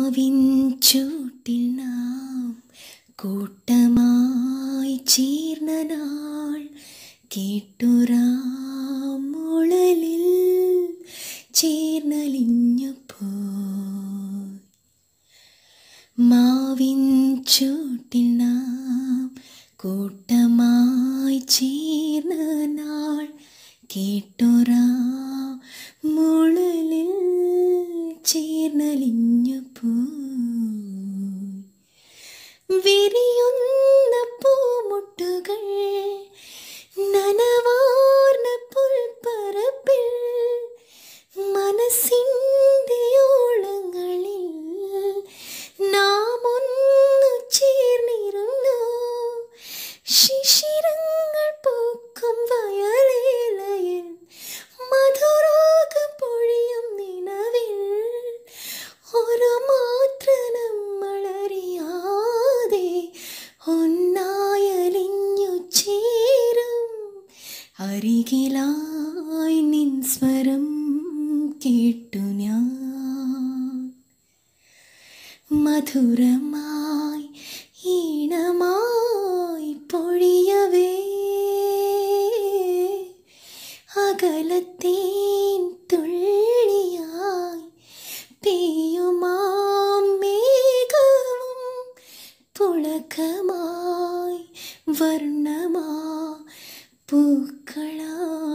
മാവിൻ ചൂട്ടിൽ നാം കൂട്ടമായി ചേർന്ന നാൾ കേട്ടുറാം മുളലിൽ ചേർന്നലിഞ്ഞു പോയി മാവിൻ ചൂട്ടിൽ നാം കൂട്ടമായി ചേർന്ന നാൾ കേട്ടുറാം മുളലിൽ ചേർന്നലിഞ്ഞു പോയി വിരിയുന്ന പൂമുട്ടുകൾ നനവാർന്ന പുൽപ്പരപ്പിൽ മനസ്സിൻ്റെ ഓളങ്ങളിൽ നാം ഒന്നു ചേർന്നിരുന്നു ശിശിരങ്ങൾ പൂക്കും വയലേലയിൽ മധുരോഗം പൊഴിയും നിലവിൽ ഒരു മാത്ര നമ്മളറിയാതെ ഒന്നായലിഞ്ഞു ചേരും അരികിലായി നിൻ സ്വരം കേട്ടു ഞാൻ മധുരമായി ഈണമായി പൊഴിയവേ അകലത്തേൻ തുള്ളിയായി പെയ്യുമാം മേഘവും പുളകമായി വർണ്ണമാ പൂക്കളാ